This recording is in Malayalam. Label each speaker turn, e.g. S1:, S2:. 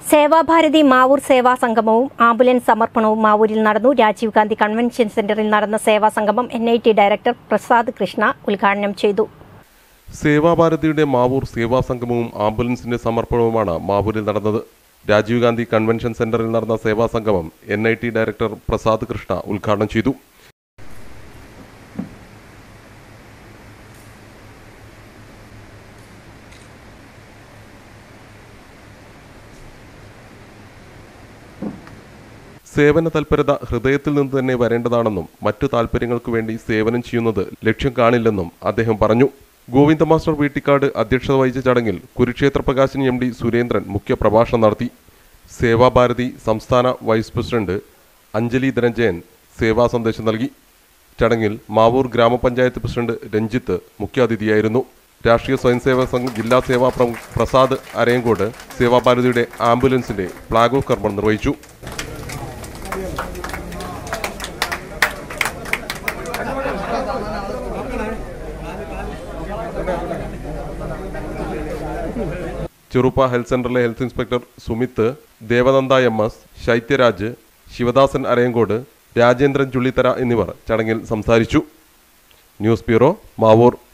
S1: സേവാഭാരതി മാവൂർ സേവാ സംഗമവും ആംബുലൻസ് സമർപ്പണവും മാവൂരിൽ നടന്നു രാജീവ് ഗാന്ധി കൺവെൻഷൻ സെന്ററിൽ നടന്ന സേവാ സംഗമം N I T director Prasad Krishna ഉദ്ഘാടനം ചെയ്തു
S2: സേവാഭാരതിയുടെ മാവൂർ സേവാ സംഗമവും ആംബുലൻസിന്റെ സമർപ്പണവുമാണ് മാവൂരിൽ നടന്നത് രാജീവ് ഗാന്ധി കൺവെൻഷൻ സെന്ററിൽ നടന്ന സേവാ സംഗമം N I T director Prasad Krishna ഉദ്ഘാടനം ചെയ്തു സേവന തൽപരത ഹൃദയത്തിൽ നിന്ന് തന്നെ വരേണ്ടതാണെന്നും മറ്റു താൽപ്പര്യങ്ങൾക്ക് വേണ്ടി സേവനം ചെയ്യുന്നത് ലക്ഷ്യം കാണില്ലെന്നും അദ്ദേഹം പറഞ്ഞു ഗോവിന്ദ മാസ്റ്റർ വീട്ടിക്കാട് അധ്യക്ഷത വഹിച്ച ചടങ്ങിൽ കുരുക്ഷേത്ര പ്രകാശിനി എം ഡി സുരേന്ദ്രൻ മുഖ്യപ്രഭാഷണം നടത്തി സേവാഭാരതി സംസ്ഥാന വൈസ് പ്രസിഡന്റ് അഞ്ജലി ധനഞ്ജയൻ സേവാ സന്ദേശം നൽകി ചടങ്ങിൽ മാവൂർ ഗ്രാമപഞ്ചായത്ത് പ്രസിഡന്റ് രഞ്ജിത്ത് മുഖ്യാതിഥിയായിരുന്നു രാഷ്ട്രീയ സ്വയംസേവക സംഘം ജില്ലാ സേവാ പ്രമുഖ് പ്രസാദ് അരയങ്കോട് സേവാഭാരതിയുടെ ആംബുലൻസിന്റെ ഫ്ളാഗ് ഓഫ് കർമ്മം നിർവഹിച്ചു ചെറുപ്പ ഹെൽത്ത് സെന്ററിലെ health inspector Sumith Devananda M S Shaityaraj Sivadasan Arayankode Rajendran Chullithara എന്നിവർ ചടങ്ങിൽ സംസാരിച്ചു ന്യൂസ് ബ്യൂറോ മാവൂർ